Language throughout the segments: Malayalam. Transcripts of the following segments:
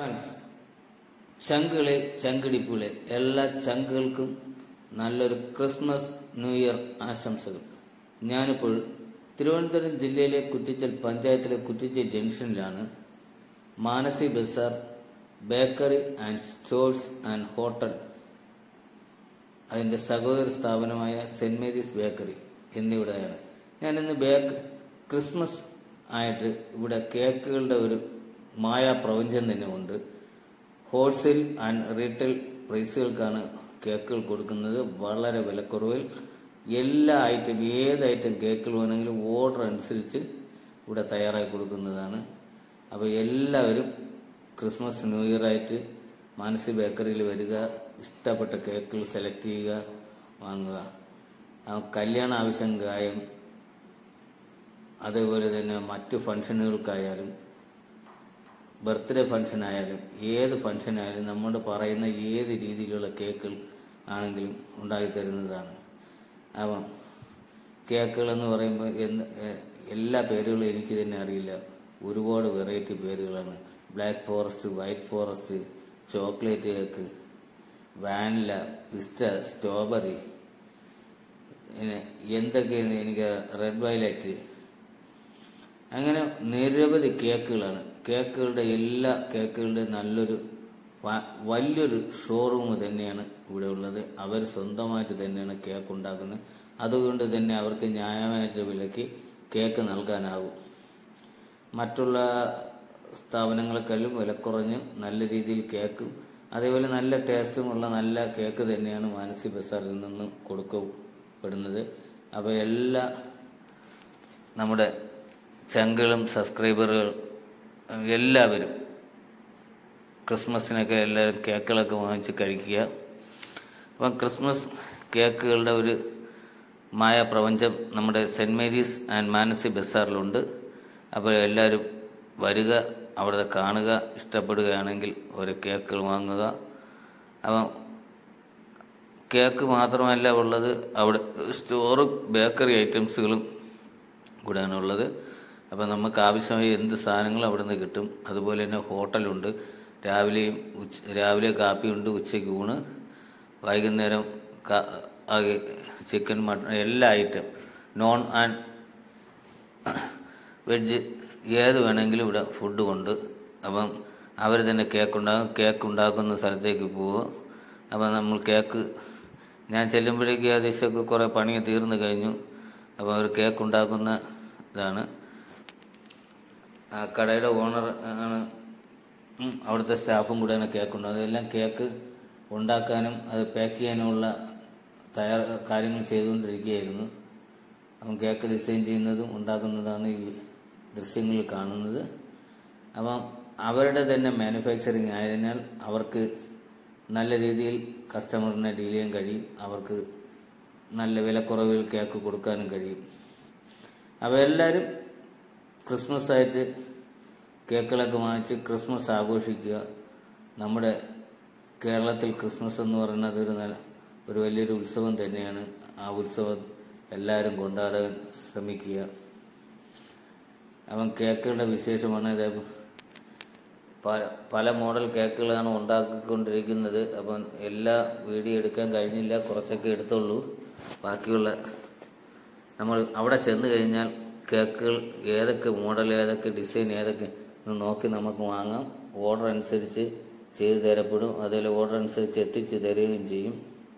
ഫ്രണ്ട്സ് ചങ്കുകളെ ചങ്കിടിപ്പുകളെ എല്ലാ ചങ്കുകൾക്കും നല്ലൊരു ക്രിസ്മസ് ന്യൂ ഇയർ ആശംസകൾ ഞാനിപ്പോൾ തിരുവനന്തപുരം ജില്ലയിലെ കുറ്റിച്ചൽ പഞ്ചായത്തിലെ കുറ്റിച്ചൽ ജംഗ്ഷനിലാണ് Manasi bazaar bakery and stalls and hotel അതിന്റെ സഹോദര സ്ഥാപനമായ സെന്റ് മേരീസ് ബേക്കറി എന്നിവിടെയാണ് ഞാനിന്ന് ബേക്ക് ക്രിസ്മസ് ആയിട്ട് ഇവിടെ കേക്കുകളുടെ ഒരു മായാപ്രപഞ്ചം തന്നെ ഉണ്ട് ഹോൾസെയിൽ ആൻഡ് റീറ്റെയിൽ പ്രൈസുകൾക്കാണ് കേക്കുകൾ കൊടുക്കുന്നത് വളരെ വിലക്കുറവിൽ എല്ലാ ഐറ്റം ഏത് ഐറ്റം കേക്കുകൾ വേണമെങ്കിലും ഓർഡർ അനുസരിച്ച് ഇവിടെ തയ്യാറാക്കി കൊടുക്കുന്നതാണ് അപ്പോൾ എല്ലാവരും ക്രിസ്മസ് ന്യൂ ഇയർ ആയിട്ട് മാനസി ബേക്കറിയിൽ വരിക ഇഷ്ടപ്പെട്ട കേക്കുകൾ സെലക്ട് ചെയ്യുക വാങ്ങുക ആ കല്യാണ ആവശ്യങ്ങൾക്കായും അതേപോലെ തന്നെ മറ്റു ഫംഗ്ഷനുകൾക്കായാലും ബർത്ത്ഡേ ഫംഗ്ഷൻ ആയാലും ഏത് ഫംഗ്ഷൻ ആയാലും നമ്മൾ പറയുന്ന ഏത് രീതിയിലുള്ള കേക്കുകൾ ആണെങ്കിലും ഉണ്ടാക്കി തരുന്നതാണ് അപ്പം കേക്കുകൾ എന്ന് പറയുമ്പോൾ എന്ന് എ- എല്ലാ പേരുകളും എനിക്ക് തന്നെ അറിയില്ല ഒരുപാട് വെറൈറ്റി പേരുകളാണ് black forest white forest chocolate cake vanilla pista strawberry പിന്നെ എന്തൊക്കെയാണ് എനിക്ക് റെഡ് വയലറ്റ് അങ്ങനെ നിരവധി കേക്കുകളാണ് കേക്കുകളുടെ എല്ലാ കേക്കുകളുടെ നല്ലൊരു വ- വലിയൊരു ഷോറൂം തന്നെയാണ് ഇവിടെ ഉള്ളത് അവർ സ്വന്തമായിട്ട് തന്നെയാണ് കേക്ക് ഉണ്ടാക്കുന്നത് അതുകൊണ്ട് തന്നെ അവർക്ക് ന്യായമായിട്ട് വിലയ്ക്ക് കേക്ക് നൽകാനാവും മറ്റുള്ള സ്ഥാപനങ്ങളെക്കാളും വില കുറഞ്ഞ് നല്ല രീതിയിൽ കേക്കും അതേപോലെ നല്ല ടേസ്റ്റുമുള്ള നല്ല കേക്ക് തന്നെയാണ് മാനസി ബസാറിൽ നിന്ന് കൊടുക്കപ്പെടുന്നത് അപ്പോൾ എല്ലാ നമ്മുടെ ചങ്കുകളും സബ്സ്ക്രൈബറുകൾ എല്ലാവരും ക്രിസ്മസിനൊക്കെ എല്ലാവരും കേക്കുകളൊക്കെ വാങ്ങിച്ച് കഴിക്കുക അപ്പം ക്രിസ്മസ് കേക്കുകളുടെ ഒരു മായ പ്രപഞ്ചം നമ്മുടെ സെൻറ് മേരീസ് ആൻഡ് മാനസി ബസാറിലുണ്ട് അപ്പോൾ എല്ലാവരും വരിക അവിടെ കാണുക ഇഷ്ടപ്പെടുകയാണെങ്കിൽ ഒരു കേക്കുകൾ വാങ്ങുക അപ്പം കേക്ക് മാത്രമല്ല ഉള്ളത് അവിടെ സ്റ്റോറും ബേക്കറി ഐറ്റംസുകളും കൂടെയാണ് ഉള്ളത് അപ്പം നമുക്ക് ആവശ്യമായ എന്ത് സാധനങ്ങളും അവിടെ നിന്ന് കിട്ടും അതുപോലെ തന്നെ ഹോട്ടലുണ്ട് രാവിലെയും ഉച്ച രാവിലെ കാപ്പിയുണ്ട് ഉച്ചയ്ക്ക് ഊണ് വൈകുന്നേരം ക- ആകെ ചിക്കൻ മട്ടൺ എല്ലാ ഐറ്റം നോൺ ആൻഡ് വെജ് ഏത് വേണമെങ്കിലും ഇവിടെ ഫുഡ് കൊണ്ട് അപ്പം അവർ തന്നെ കേക്ക് ഉണ്ടാകും കേക്ക് ഉണ്ടാക്കുന്ന സ്ഥലത്തേക്ക് പോവുക അപ്പം നമ്മൾ കേക്ക് ഞാൻ ചെല്ലുമ്പോഴേക്ക് ഏകദേശമൊക്കെ കുറേ പണി തീർന്നു കഴിഞ്ഞു അപ്പോൾ അവർ കേക്ക് ഉണ്ടാക്കുന്ന ഇതാണ് ആ കടയുടെ ഓണർ ആണ് ഉം, അവിടുത്തെ സ്റ്റാഫും കൂടെയാണ് കേക്ക് ഉണ്ടാകുന്നത് എല്ലാം കേക്ക് ഉണ്ടാക്കാനും അത് പാക്ക് ചെയ്യാനുമുള്ള തയ്യാർ കാര്യങ്ങൾ ചെയ്തുകൊണ്ടിരിക്കുകയായിരുന്നു അപ്പം കേക്ക് ഡിസൈൻ ചെയ്യുന്നതും ഉണ്ടാക്കുന്നതാണ് ഈ ദൃശ്യങ്ങളിൽ കാണുന്നത് അപ്പം അവരുടെ തന്നെ മാനുഫാക്ചറിങ് ആയതിനാൽ അവർക്ക് നല്ല രീതിയിൽ കസ്റ്റമറിനെ ഡീൽ ചെയ്യാൻ കഴിയും അവർക്ക് നല്ല വിലക്കുറവിൽ കേക്ക് കൊടുക്കാനും കഴിയും അപ്പോൾ എല്ലാവരും ക്രിസ്മസ് ആയിട്ട് കേക്കുകളൊക്കെ വാങ്ങിച്ച് ക്രിസ്മസ് ആഘോഷിക്കുക നമ്മുടെ കേരളത്തിൽ ക്രിസ്മസ് എന്ന് പറയുന്നത് ഒരു നല്ല ഒരു വലിയൊരു ഉത്സവം തന്നെയാണ് ആ ഉത്സവം എല്ലാവരും കൊണ്ടാടാൻ ശ്രമിക്കുക അവൻ കേക്കുകളുടെ വിശേഷമാണ് ഇത് പല പല മോഡൽ കേക്കുകളാണ് ഉണ്ടാക്കിക്കൊണ്ടിരിക്കുന്നത് അപ്പം എല്ലാ വീഡിയോ എടുക്കാൻ കഴിഞ്ഞില്ല കുറച്ചൊക്കെ എടുത്തുള്ളൂ ബാക്കിയുള്ള നമ്മൾ അവിടെ ചെന്ന് കഴിഞ്ഞാൽ കേക്കുകൾ ഏതൊക്കെ മോഡൽ ഏതൊക്കെ ഡിസൈൻ ഏതൊക്കെ എന്ന് നോക്കി നമുക്ക് വാങ്ങാം ഓർഡർ അനുസരിച്ച് ചെയ്തു തരപ്പെടും അതിൽ ഓർഡർ അനുസരിച്ച് എത്തിച്ച് തരികയും ചെയ്യും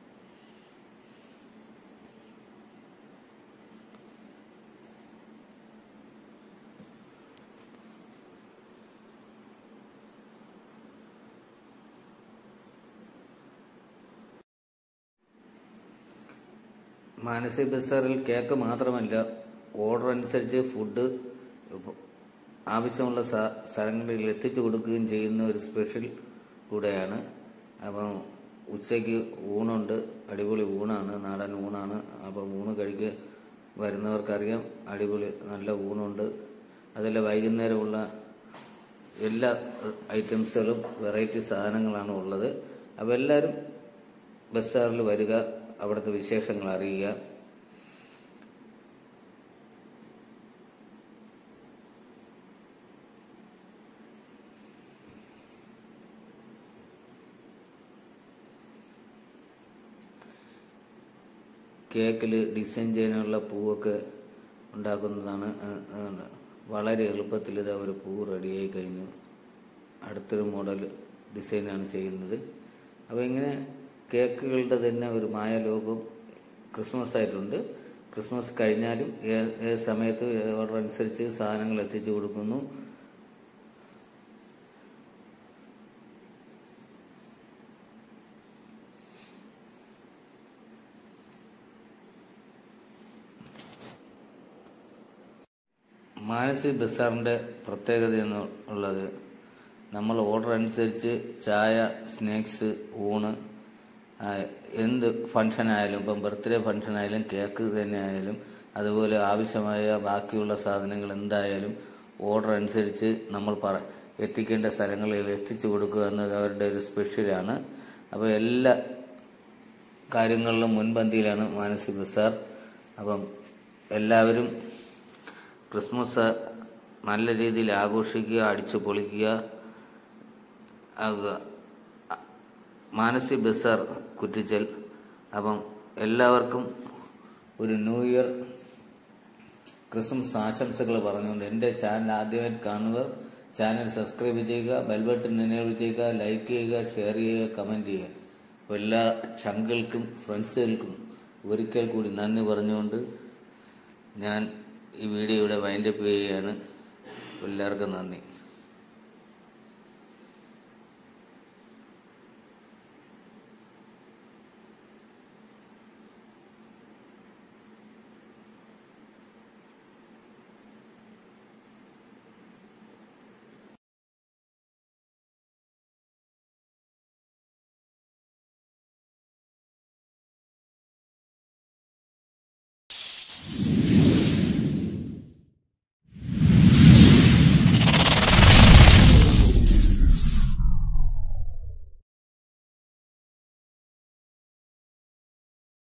മാനസി ബസാറിൽ കേക്ക് മാത്രമല്ല ഓർഡർ അനുസരിച്ച് ഫുഡ് ആവശ്യമുള്ള സ- സ്ഥലങ്ങളിൽ എത്തിച്ചു കൊടുക്കുകയും ചെയ്യുന്ന ഒരു സ്പെഷ്യൽ കൂടെയാണ് അപ്പം ഉച്ചയ്ക്ക് ഊണുണ്ട് അടിപൊളി ഊണാണ് നാടൻ ഊണാണ് അപ്പം ഊണ് കഴിക്കുക വരുന്നവർക്കറിയാം അടിപൊളി നല്ല ഊണുണ്ട് അതല്ല വൈകുന്നേരമുള്ള എല്ലാ ഐറ്റംസുകളും വെറൈറ്റി സാധനങ്ങളാണ് ഉള്ളത് അപ്പോൾ എല്ലാവരും ബസ്സാറിൽ വരിക അവിടുത്തെ വിശേഷങ്ങൾ അറിയുക കേക്കിൽ ഡിസൈൻ ചെയ്യാനുള്ള പൂവൊക്കെ ഉണ്ടാക്കുന്നതാണ് ആ, ആ, വളരെ എളുപ്പത്തിൽ ഇത് ഒരു പൂ റെഡിയായി കഴിഞ്ഞു അടുത്തൊരു മോഡൽ ഡിസൈനാണ് ചെയ്യുന്നത് അപ്പോൾ ഇങ്ങനെ കേക്കുകളുടെ തന്നെ ഒരു മായ ലോകം ക്രിസ്മസ് ആയിട്ടുണ്ട് ക്രിസ്മസ് കഴിഞ്ഞാലും ഏ- ഏത് സമയത്ത് ഓർഡർ അനുസരിച്ച് സാധനങ്ങൾ എത്തിച്ചു കൊടുക്കുന്നു മാനസി ബസാറിൻ്റെ പ്രത്യേകത എന്ന് ഉള്ളത് നമ്മൾ ഓർഡർ അനുസരിച്ച് ചായ സ്നാക്സ് ഊണ് ആ, എന്ത് ഫംഗ്ഷൻ ആയാലും ഇപ്പം ബർത്ത്ഡേ ഫംഗ്ഷൻ ആയാലും കേക്ക് തന്നെ ആയാലും അതുപോലെ ആവശ്യമായ ബാക്കിയുള്ള സാധനങ്ങൾ എന്തായാലും ഓർഡർ അനുസരിച്ച് നമ്മൾ പറ എത്തിക്കേണ്ട സ്ഥലങ്ങളിൽ എത്തിച്ചു കൊടുക്കുക എന്നത് അവരുടെ ഒരു സ്പെഷ്യലാണ് അപ്പോൾ എല്ലാ കാര്യങ്ങളിലും മുൻപന്തിയിലാണ് മാനസി ബസാർ അപ്പം എല്ലാവരും ക്രിസ്മസ് നല്ല രീതിയിൽ ആഘോഷിക്കുക അടിച്ചു പൊളിക്കുക ആകുക മാനസി ബസാർ കുറ്റിച്ചൽ അപ്പം എല്ലാവർക്കും ഒരു ന്യൂ ഇയർ ക്രിസ്മസ് ആശംസകൾ പറഞ്ഞുകൊണ്ട് എൻ്റെ ചാനൽ ആദ്യമായിട്ട് കാണുന്നവർ ചാനൽ സബ്സ്ക്രൈബ് ചെയ്യുക ബെൽബട്ടൺ എനേബിൾ ചെയ്യുക ലൈക്ക് ചെയ്യുക ഷെയർ ചെയ്യുക കമൻറ്റ് ചെയ്യുക അപ്പോൾ എല്ലാ ചങ്കൾക്കും ഫ്രണ്ട്സുകൾക്കും ഒരിക്കൽ കൂടി നന്ദി പറഞ്ഞുകൊണ്ട് ഞാൻ ഈ വീഡിയോ ഇവിടെ വൈൻഡപ്പ് ചെയ്യുകയാണ് എല്ലാവർക്കും നന്ദി